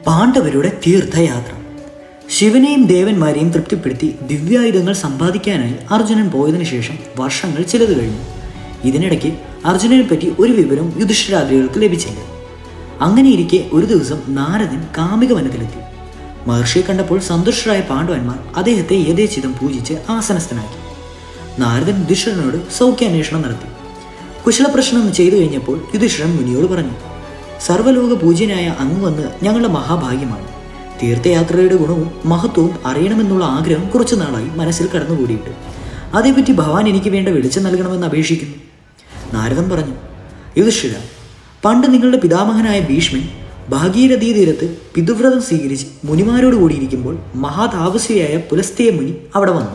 പാണ്ഡവരുടെ തീർത്ഥയാത്ര ശിവനെയും ദേവന്മാരെയും തൃപ്തിപ്പെടുത്തി ദിവ്യായുധങ്ങൾ സമ്പാദിക്കാനായി അർജുനൻ പോയതിനു ശേഷം വർഷങ്ങൾ ചിലത് കഴിഞ്ഞു ഇതിനിടയ്ക്ക് അർജുനനെ പറ്റി ഒരു വിവരവും യുധിഷ്ഠിരാദ്രികൾക്ക് ലഭിച്ചില്ല അങ്ങനെ ഇരിക്കെ ഒരു ദിവസം നാരദൻ കാമിക വനത്തിലെത്തി മഹർഷിയെ കണ്ടപ്പോൾ സന്തുഷ്ടരായ പാണ്ഡവന്മാർ അദ്ദേഹത്തെ യഥേച്ഛിതം പൂജിച്ച് ആസനസ്ഥനാക്കി നാരദൻ യുധിഷ്ഠിരനോട് സൗഖ്യാന്വേഷണം നടത്തി കുശലപ്രശ്നം ചെയ്തു കഴിഞ്ഞപ്പോൾ യുധിഷ്ഠിരൻ മുനിയോട് പറഞ്ഞു സർവ്വലോക പൂജ്യനായ അങ്ങ് വന്ന് ഞങ്ങളുടെ മഹാഭാഗ്യമാണ് തീർത്ഥയാത്രയുടെ ഗുണവും മഹത്വവും അറിയണമെന്നുള്ള ആഗ്രഹം കുറച്ചു നാളായി മനസ്സിൽ കടന്നുകൂടിയിട്ട് അതേപറ്റി ഭഗവാൻ എനിക്ക് വേണ്ട വെളിച്ചം നൽകണമെന്ന് അപേക്ഷിക്കുന്നു നാരദൻ പറഞ്ഞു യുധിഷ്ഠിര പണ്ട് നിങ്ങളുടെ പിതാമഹനായ ഭീഷ്മൻ ഭാഗീരഥീ തീരത്ത് പിതൃവ്രതം സ്വീകരിച്ച് മുനിമാരോട് കൂടിയിരിക്കുമ്പോൾ മഹാതാപസ്യയായ പുലസ്തയ മുനി അവിടെ വന്നു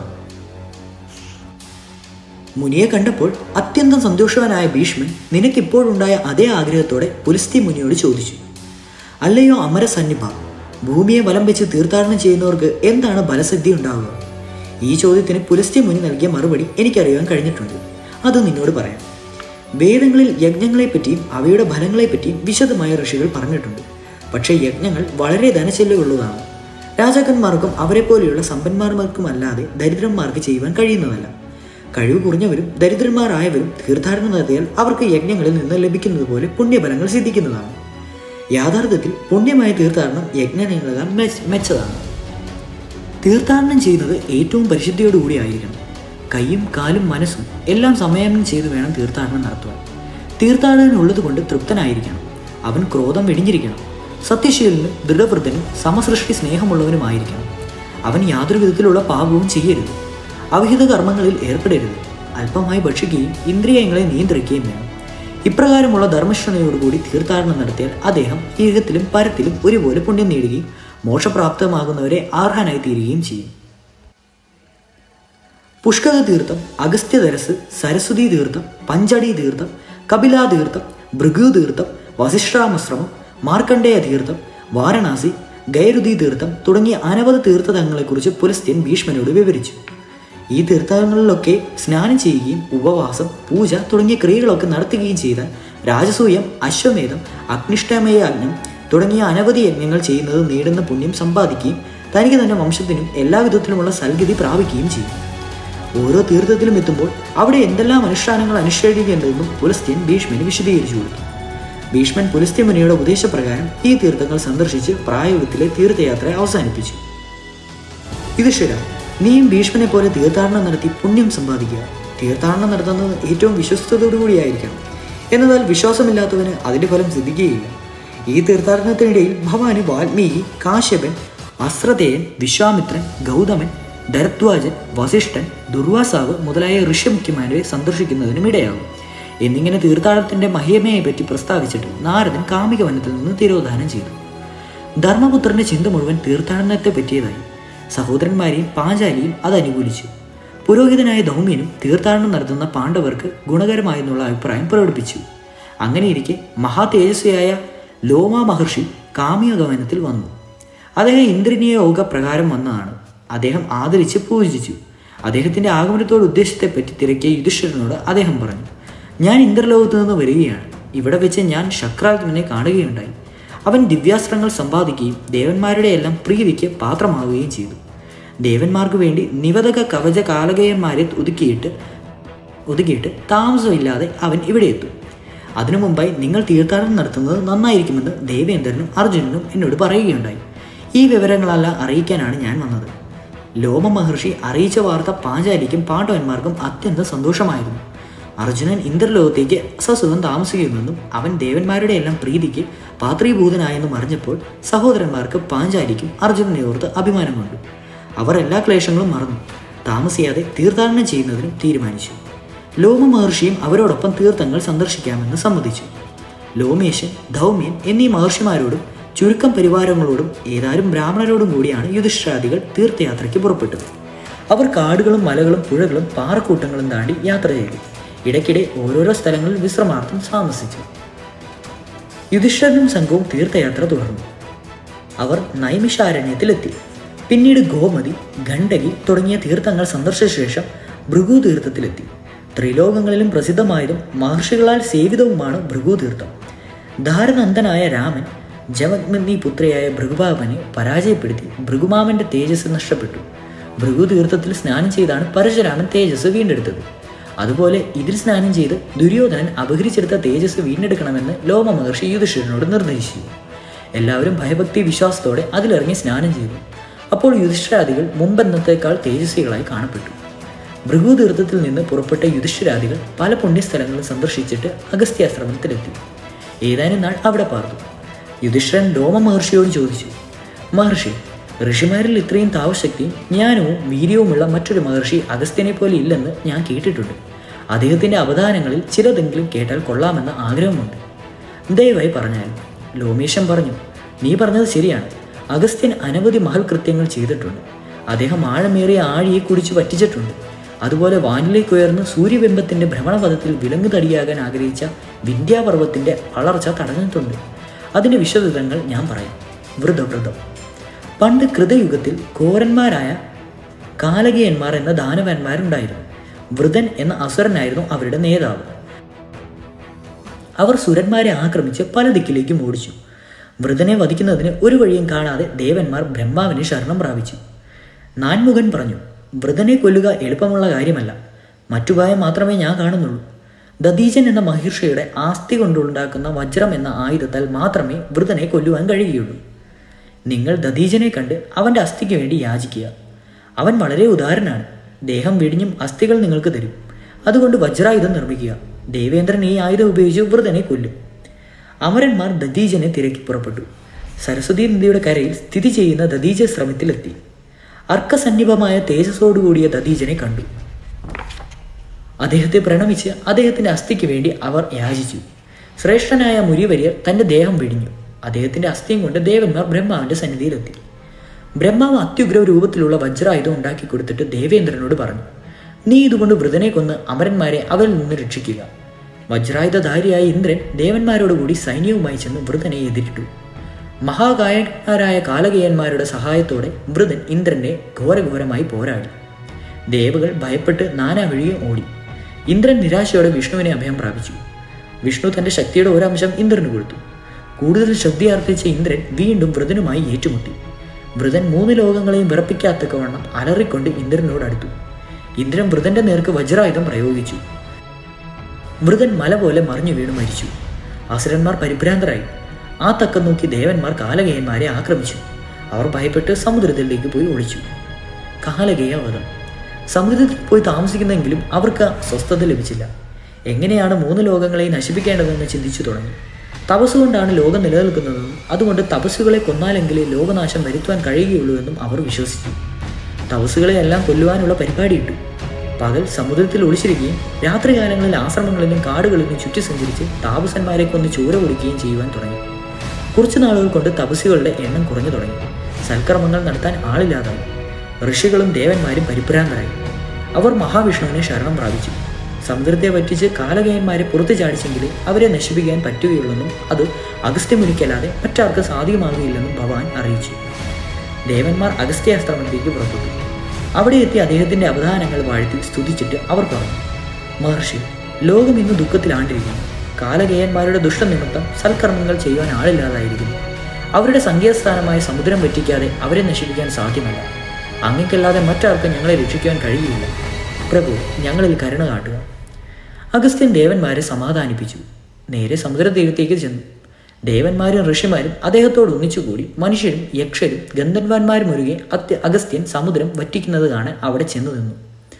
മുനിയെ കണ്ടപ്പോൾ അത്യന്തം സന്തോഷവാനായ ഭീഷ്മൻ നിനക്കിപ്പോഴുണ്ടായ അതേ ആഗ്രഹത്തോടെ പുലസ്തി മുനിയോട് ചോദിച്ചു അല്ലയോ അമരസന്നിഭ ഭൂമിയെ വലം വെച്ച് തീർത്ഥാടനം ചെയ്യുന്നവർക്ക് എന്താണ് ബലസിദ്ധി ഉണ്ടാവുക ഈ ചോദ്യത്തിന് പുലസ്ത്യ മുനി നൽകിയ മറുപടി എനിക്കറിയാൻ കഴിഞ്ഞിട്ടുണ്ട് അത് നിന്നോട് പറയാം വേദങ്ങളിൽ യജ്ഞങ്ങളെപ്പറ്റിയും അവയുടെ ഫലങ്ങളെപ്പറ്റിയും വിശദമായ ഋഷികൾ പറഞ്ഞിട്ടുണ്ട് പക്ഷേ യജ്ഞങ്ങൾ വളരെ ധനശല്യമുള്ളതാണ് രാജാക്കന്മാർക്കും അവരെ പോലെയുള്ള സമ്പന്മാർക്കും അല്ലാതെ ദരിദ്രന്മാർക്ക് ചെയ്യുവാൻ കഴിയുന്നതല്ല കഴിവ് കുറഞ്ഞവരും ദരിദ്രന്മാരായവരും തീർത്ഥാടനം നടത്തിയാൽ അവർക്ക് യജ്ഞങ്ങളിൽ നിന്ന് ലഭിക്കുന്നത് പോലെ പുണ്യഫലങ്ങൾ സിദ്ധിക്കുന്നതാണ് യാഥാർത്ഥ്യത്തിൽ പുണ്യമായ തീർത്ഥാടനം യജ്ഞങ്ങളെല്ലാം മെച്ച- മെച്ചതാണ് തീർത്ഥാടനം ചെയ്യുന്നത് ഏറ്റവും പരിശുദ്ധിയോടുകൂടി ആയിരിക്കണം കൈയും കാലും മനസ്സും എല്ലാം സമയം ചെയ്ത് വേണം തീർത്ഥാടനം നടത്തുവാൻ തീർത്ഥാടകനുള്ളത് കൊണ്ട് തൃപ്തനായിരിക്കണം അവൻ ക്രോധം വെടിഞ്ഞിരിക്കണം സത്യശീലനും ദൃഢവൃദ്ധനും സമസൃഷ്ടി സ്നേഹമുള്ളവനുമായിരിക്കണം അവൻ യാതൊരു വിധത്തിലുള്ള പാപവും ചെയ്യരുത് അവിഹിത കർമ്മങ്ങളിൽ ഏർപ്പെടരുത് അല്പമായി ഭക്ഷിക്കുകയും ഇന്ദ്രിയങ്ങളെ നിയന്ത്രിക്കുകയും വേണം ഇപ്രകാരമുള്ള ധർമ്മശ്രണയോടുകൂടി തീർത്ഥാടനം നടത്തിയാൽ അദ്ദേഹം ഈഴത്തിലും പരത്തിലും ഒരുപോലെ പുണ്യം നേടുകയും മോക്ഷപ്രാപ്തമാകുന്നവരെ അർഹനായി തീരുകയും ചെയ്യും പുഷ്കക തീർത്ഥം അഗസ്ത്യതരസ് സരസ്വതി തീർത്ഥം പഞ്ചടി തീർത്ഥം കപിലാ തീർത്ഥം ഭൃഗു തീർത്ഥം വസിഷ്ഠാമശ്രമം മാർക്കണ്ഡേയ തീർത്ഥം വാരണാസി ഗൈരുതി തീർത്ഥം തുടങ്ങിയ അനവധി തീർത്ഥതങ്ങളെക്കുറിച്ച് പുലസ്ത്യൻ ഭീഷ്മനോട് വിവരിച്ചു ഈ തീർത്ഥങ്ങളിലൊക്കെ സ്നാനം ചെയ്യുകയും ഉപവാസം പൂജ തുടങ്ങിയ ക്രിയകളൊക്കെ നടത്തുകയും ചെയ്താൽ രാജസൂയം അശ്വമേധം അഗ്നിഷ്ഠമയ യജ്ഞം തുടങ്ങിയ അനവധി യജ്ഞങ്ങൾ ചെയ്യുന്നത് നേടുന്ന പുണ്യം സമ്പാദിക്കുകയും തനിക്ക് തന്നെ വംശത്തിനും എല്ലാവിധത്തിലുമുള്ള സൽഗതി പ്രാപിക്കുകയും ചെയ്യും ഓരോ തീർത്ഥത്തിലും എത്തുമ്പോൾ അവിടെ എന്തെല്ലാം അനുഷ്ഠാനങ്ങൾ അനുഷ്ഠിക്കേണ്ടതെന്നും പുലസ്ത്യൻ ഭീഷ്മന് വിശദീകരിച്ചു കൊടുത്തു ഭീഷ്മൻ പുലസ്ത്യ മുനിയുടെ ഉപദേശപ്രകാരം ഈ തീർത്ഥങ്ങൾ സന്ദർശിച്ച് പ്രായോഗത്തിലെ തീർത്ഥയാത്ര അവസാനിപ്പിച്ചു ഇത് ശരി നീയും ഭീഷ്മനെ പോലെ തീർത്ഥാടനം നടത്തി പുണ്യം സമ്പാദിക്കുക തീർത്ഥാടനം നടത്തുന്നത് ഏറ്റവും വിശ്വസ്തയോടുകൂടിയായിരിക്കണം എന്നതാൽ വിശ്വാസമില്ലാത്തവന് അതിന്റെ ഫലം സിദ്ധിക്കുകയില്ല ഈ തീർത്ഥാടനത്തിനിടയിൽ ഭവാന് വാൽമീകി കാശ്യപൻ അശ്രതേയൻ വിശ്വാമിത്രൻ ഗൗതമൻ ഭരദ്വാജൻ വസിഷ്ഠൻ ദുർവാസാവ് മുതലായ ഋഷ്യമുഖ്യമാരെ സന്ദർശിക്കുന്നതിനും ഇടയാകും എന്നിങ്ങനെ തീർത്ഥാടനത്തിന്റെ മഹിമയെ പറ്റി പ്രസ്താവിച്ചിട്ട് നാരദൻ കാമിക വനത്തിൽ നിന്ന് തിരോധാനം ചെയ്തു ധർമ്മപുത്രന്റെ ചിന്ത മുഴുവൻ തീർത്ഥാടനത്തെ പറ്റിയതായി സഹോദരന്മാരെയും പാഞ്ചാലിയും അത് അനുകൂലിച്ചു പുരോഹിതനായ ധൗമ്യനും തീർത്ഥാടനം നടത്തുന്ന പാണ്ഡവർക്ക് ഗുണകരമായെന്നുള്ള അഭിപ്രായം പ്രകടിപ്പിച്ചു അങ്ങനെയിരിക്കെ മഹാ തേജസ്വിയായ ലോമ മഹർഷി കാമിക ഗമനത്തിൽ വന്നു അദ്ദേഹം ഇന്ദ്രനീയ യോഗ പ്രകാരം വന്നതാണ് അദ്ദേഹം ആദരിച്ച് പൂജിച്ചു അദ്ദേഹത്തിന്റെ ആഗമനത്തോട് ഉദ്ദേശത്തെപ്പറ്റി തിരക്കിയ യുധിഷ്ഠിരനോട് അദ്ദേഹം പറഞ്ഞു ഞാൻ ഇന്ദ്രലോകത്തു നിന്ന് വരികയാണ് ഇവിടെ വെച്ച് ഞാൻ ശക്രാത്മനെ കാണുകയുണ്ടായി അവൻ ദിവ്യാസ്ത്രങ്ങൾ സമ്പാദിക്കുകയും ദേവന്മാരുടെ എല്ലാം പ്രീതിക്ക് പാത്രമാവുകയും ചെയ്തു ദേവന്മാർക്ക് വേണ്ടി നിവതക കവച കാലകയന്മാരെ ഒതുക്കിയിട്ട് ഒതുക്കിയിട്ട് താമസമില്ലാതെ അവൻ ഇവിടെ എത്തും അതിനു മുമ്പായി നിങ്ങൾ തീർത്ഥാടനം നടത്തുന്നത് നന്നായിരിക്കുമെന്ന് ദേവേന്ദ്രനും അർജുനനും എന്നോട് പറയുകയുണ്ടായി ഈ വിവരങ്ങളെല്ലാം അറിയിക്കാനാണ് ഞാൻ വന്നത് ലോമ മഹർഷി അറിയിച്ച വാർത്ത പാഞ്ചാലിക്കും പാണ്ഡവന്മാർക്കും അത്യന്തം സന്തോഷമായിരുന്നു അർജുനൻ ഇന്ദ്രലോകത്തേക്ക് സസുഖം താമസിക്കുമെന്നും അവൻ ദേവന്മാരുടെ എല്ലാം പ്രീതിക്ക് പാത്രീഭൂതനായെന്നും അറിഞ്ഞപ്പോൾ സഹോദരന്മാർക്ക് പാഞ്ചാലിക്കും അർജുനനെ ഓർത്ത് അഭിമാനം കൊണ്ടു അവർ എല്ലാ ക്ലേശങ്ങളും മറന്നു താമസിയാതെ തീർത്ഥാടനം ചെയ്യുന്നതിനും തീരുമാനിച്ചു ലോമ മഹർഷിയും അവരോടൊപ്പം തീർത്ഥങ്ങൾ സന്ദർശിക്കാമെന്ന് സമ്മതിച്ചു ലോമേശൻ ധൗമ്യൻ എന്നീ മഹർഷിമാരോടും ചുരുക്കം പരിവാരങ്ങളോടും ഏതാനും ബ്രാഹ്മണരോടും കൂടിയാണ് യുധിഷ്ഠാദികൾ തീർത്ഥയാത്രയ്ക്ക് പുറപ്പെട്ടത് അവർ കാടുകളും മലകളും പുഴകളും പാറക്കൂട്ടങ്ങളും താണ്ടി യാത്ര ചെയ്തു ഇടയ്ക്കിടെ ഓരോരോ സ്ഥലങ്ങളിൽ വിശ്രമാർത്ഥം താമസിച്ചു യുധിഷ്ഠിരനും സംഘവും തീർത്ഥയാത്ര തുടർന്നു അവർ നൈമിഷാരണ്യത്തിലെത്തി പിന്നീട് ഗോമതി ഗണ്ഡകി തുടങ്ങിയ തീർത്ഥങ്ങൾ സന്ദർശിച്ച ശേഷം ഭൃഗു തീർത്ഥത്തിലെത്തി ത്രിലോകങ്ങളിലും പ്രസിദ്ധമായതും മഹർഷികളാൽ സേവിതവുമാണ് ഭൃഗു തീർത്ഥം ധാരനന്ദനായ രാമൻ ജമഗ്നി പുത്രിയായ ഭൃഗുപാവനെ പരാജയപ്പെടുത്തി ഭൃഗുമാമന്റെ തേജസ് നഷ്ടപ്പെട്ടു ഭൃഗു തീർത്ഥത്തിൽ സ്നാനം ചെയ്താണ് പരശുരാമൻ തേജസ് വീണ്ടെടുത്തത് അതുപോലെ ഇതിൽ സ്നാനം ചെയ്ത് ദുര്യോധനൻ അപഹരിച്ചെടുത്ത തേജസ് വീണ്ടെടുക്കണമെന്ന് ലോമ മഹർഷി യുധിഷ്ഠിരനോട് നിർദ്ദേശിച്ചു എല്ലാവരും ഭയഭക്തി വിശ്വാസത്തോടെ അതിലിറങ്ങി സ്നാനം ചെയ്തു അപ്പോൾ യുധിഷ്ഠിരാദികൾ മുമ്പെന്നത്തേക്കാൾ തേജസ്വികളായി കാണപ്പെട്ടു ഭൃഗുതീർത്ഥത്തിൽ നിന്ന് പുറപ്പെട്ട യുധിഷ്ഠിരാദികൾ പല പുണ്യസ്ഥലങ്ങളും സന്ദർശിച്ചിട്ട് അഗസ്ത്യാശ്രമത്തിലെത്തി ഏതാനും നാൾ അവിടെ പാർത്തു യുധിഷ്ഠിരൻ ലോമ മഹർഷിയോട് ചോദിച്ചു മഹർഷി ഋഷിമാരിൽ ഇത്രയും താവശക്തിയും ജ്ഞാനവും വീര്യവുമുള്ള മറ്റൊരു മഹർഷി അഗസ്ത്യനെ പോലെ ഇല്ലെന്ന് ഞാൻ കേട്ടിട്ടുണ്ട് അദ്ദേഹത്തിന്റെ അവതാരങ്ങളിൽ ചിലതെങ്കിലും കേട്ടാൽ കൊള്ളാമെന്ന ആഗ്രഹമുണ്ട് ദയവായി പറഞ്ഞാൽ ലോമേശൻ പറഞ്ഞു നീ പറഞ്ഞത് ശരിയാണ് അഗസ്ത്യൻ അനവധി മഹൽ കൃത്യങ്ങൾ ചെയ്തിട്ടുണ്ട് അദ്ദേഹം ആഴമേറിയ ആഴിയെ കുടിച്ച് പറ്റിച്ചിട്ടുണ്ട് അതുപോലെ വാനിലേക്ക് ഉയർന്ന് സൂര്യബിംബത്തിന്റെ ഭ്രമണപഥത്തിൽ വിലങ്ങു തടിയാകാൻ ആഗ്രഹിച്ച വിദ്യാപർവത്തിന്റെ വളർച്ച തടഞ്ഞിട്ടുണ്ട് അതിന്റെ വിശദങ്ങൾ ഞാൻ പറയാം വൃതവ്രതം പണ്ട് കൃതയുഗത്തിൽ ഘോരന്മാരായ കാലകീയന്മാർ എന്ന ദാനവന്മാരുണ്ടായിരുന്നു വൃതൻ എന്ന അസുരനായിരുന്നു അവരുടെ നേതാവ് അവർ സുരന്മാരെ ആക്രമിച്ച് പല ദിക്കിലേക്കും ഓടിച്ചു വൃതനെ വധിക്കുന്നതിന് ഒരു വഴിയും കാണാതെ ദേവന്മാർ ബ്രഹ്മാവിനെ ശരണം പ്രാപിച്ചു നാൻമുഖൻ പറഞ്ഞു വൃതനെ കൊല്ലുക എളുപ്പമുള്ള കാര്യമല്ല മറ്റുപായം മാത്രമേ ഞാൻ കാണുന്നുള്ളൂ ദദീജൻ എന്ന മഹിർഷിയുടെ ആസ്തി കൊണ്ടുണ്ടാക്കുന്ന വജ്രം എന്ന ആയുധത്താൽ മാത്രമേ വൃതനെ കൊല്ലുവാൻ കഴിയുകയുള്ളൂ നിങ്ങൾ ദദീജനെ കണ്ട് അവന്റെ അസ്ഥിക്ക് വേണ്ടി യാചിക്കുക അവൻ വളരെ ഉദാരനാണ് ദേഹം വെടിഞ്ഞും അസ്ഥികൾ നിങ്ങൾക്ക് തരും അതുകൊണ്ട് വജ്രായുധം നിർമ്മിക്കുക ദേവേന്ദ്രൻ ഈ ആയുധം ഉപയോഗിച്ച് വൃതനെ കൊല്ലും അമരന്മാർ ദദീജനെ തിരക്കി പുറപ്പെട്ടു സരസ്വതി നദിയുടെ കരയിൽ സ്ഥിതി ചെയ്യുന്ന ദദീജ ശ്രമത്തിലെത്തി അർക്കസന്നിഭമായ തേജസ്സോടുകൂടിയ ദദീജനെ കണ്ടു അദ്ദേഹത്തെ പ്രണമിച്ച് അദ്ദേഹത്തിന്റെ അസ്ഥിക്ക് വേണ്ടി അവർ യാചിച്ചു ശ്രേഷ്ഠനായ മുരിവര്യർ തന്റെ ദേഹം വെടിഞ്ഞു അദ്ദേഹത്തിന്റെ അസ്ഥിയും കൊണ്ട് ദേവന്മാർ ബ്രഹ്മാവിന്റെ സന്നിധിയിലെത്തി ബ്രഹ്മാവ് അത്യുഗ്ര രൂപത്തിലുള്ള വജ്രായുധം ഉണ്ടാക്കി കൊടുത്തിട്ട് ദേവേന്ദ്രനോട് പറഞ്ഞു നീ ഇതുകൊണ്ട് വൃതനെ കൊന്ന് അമരന്മാരെ അവരിൽ നിന്ന് രക്ഷിക്കുക വജ്രായുധധാരിയായ ഇന്ദ്രൻ ദേവന്മാരോടുകൂടി സൈന്യവുമായി ചെന്ന് വൃതനെ എതിരിട്ടു മഹാകായന്മാരായ കാലകേയന്മാരുടെ സഹായത്തോടെ വൃതൻ ഇന്ദ്രനെ ഘോരഘോരമായി പോരാടി ദേവകൾ ഭയപ്പെട്ട് നാനാ വഴിയും ഓടി ഇന്ദ്രൻ നിരാശയോടെ വിഷ്ണുവിനെ അഭയം പ്രാപിച്ചു വിഷ്ണു തന്റെ ശക്തിയുടെ ഒരംശം ഇന്ദ്രന് കൊടുത്തു കൂടുതൽ ശക്തി ആർജിച്ച ഇന്ദ്രൻ വീണ്ടും വൃതനുമായി ഏറ്റുമുട്ടി വൃതൻ മൂന്ന് ലോകങ്ങളെയും വിറപ്പിക്കാത്തക്കവണ്ണം അലറിക്കൊണ്ട് ഇന്ദ്രനോട് അടുത്തു ഇന്ദ്രൻ വൃതന്റെ നേർക്ക് വജ്രായുധം പ്രയോഗിച്ചു വൃതൻ മല പോലെ മറിഞ്ഞു വീണു മരിച്ചു അസുരന്മാർ പരിഭ്രാന്തരായി ആ തക്കം നോക്കി ദേവന്മാർ കാലകേയന്മാരെ ആക്രമിച്ചു അവർ ഭയപ്പെട്ട് സമുദ്രത്തിലേക്ക് പോയി ഒളിച്ചു കാലകേയ വധം സമുദ്രത്തിൽ പോയി താമസിക്കുന്നെങ്കിലും അവർക്ക് സ്വസ്ഥത ലഭിച്ചില്ല എങ്ങനെയാണ് മൂന്ന് ലോകങ്ങളെ നശിപ്പിക്കേണ്ടതെന്ന് ചിന്തിച്ചു തുടങ്ങി തപസ് കൊണ്ടാണ് ലോകം നിലനിൽക്കുന്നതെന്നും അതുകൊണ്ട് തപസ്സുകളെ കൊന്നാലെങ്കിലേ ലോകനാശം വരുത്തുവാൻ കഴിയുകയുള്ളൂ എന്നും അവർ വിശ്വസിച്ചു തപസ്സുകളെ എല്ലാം കൊല്ലുവാനുള്ള പരിപാടിയിട്ടു പകൽ സമുദ്രത്തിൽ ഒളിച്ചിരിക്കുകയും രാത്രികാലങ്ങളിൽ ആശ്രമങ്ങളിലും കാടുകളിലും ചുറ്റി സഞ്ചരിച്ച് താപസന്മാരെ കൊന്ന് ചോര കുടിക്കുകയും ചെയ്യുവാൻ തുടങ്ങി കുറച്ചു നാളുകൾ കൊണ്ട് തപസ്സുകളുടെ എണ്ണം കുറഞ്ഞു തുടങ്ങി സൽക്കർമ്മങ്ങൾ നടത്താൻ ആളില്ലാതായി ഋഷികളും ദേവന്മാരും പരിഭ്രാന്തരായി അവർ മഹാവിഷ്ണുവിനെ ശരണം പ്രാപിച്ചു സമുദ്രത്തെ പറ്റിച്ച് കാലകയന്മാരെ പുറത്തു ചാടിച്ചെങ്കിൽ അവരെ നശിപ്പിക്കാൻ പറ്റുകയുള്ളെന്നും അത് അഗസ്ത്യമുനിക്കല്ലാതെ മറ്റാർക്ക് സാധ്യമാകുകയില്ലെന്നും ഭഗവാൻ അറിയിച്ചു ദേവന്മാർ അഗസ്ത്യാശ്രമത്തിലേക്ക് പുറപ്പെട്ടു അവിടെ എത്തി അദ്ദേഹത്തിന്റെ അവധാനങ്ങൾ വാഴ്ത്തി സ്തുതിച്ചിട്ട് അവർ പറഞ്ഞു മഹർഷി ലോകം ഇന്ന് ദുഃഖത്തിലാണ്ടിരിക്കുന്നു കാലകേയന്മാരുടെ ദുഷ്ടനിമിത്തം സൽക്കർമ്മങ്ങൾ ചെയ്യുവാൻ ആളില്ലാതായിരിക്കുന്നു അവരുടെ സംഖ്യാസ്ഥാനമായ സമുദ്രം വറ്റിക്കാതെ അവരെ നശിപ്പിക്കാൻ സാധ്യമല്ല അങ്ങക്കല്ലാതെ മറ്റാർക്കും ഞങ്ങളെ രക്ഷിക്കുവാൻ കഴിയില്ല പ്രഭു ഞങ്ങളിൽ കരുണ കാട്ടുക അഗസ്ത്യൻ ദേവന്മാരെ സമാധാനിപ്പിച്ചു നേരെ സമുദ്രതീരത്തേക്ക് ചെന്നു ദേവന്മാരും ഋഷിമാരും അദ്ദേഹത്തോട് ഒന്നിച്ചുകൂടി മനുഷ്യരും യക്ഷരും ഗന്ധർവന്മാരും ഒരുകെ അത്യ അഗസ്ത്യൻ സമുദ്രം വറ്റിക്കുന്നത് കാണാൻ അവിടെ ചെന്നു നിന്നു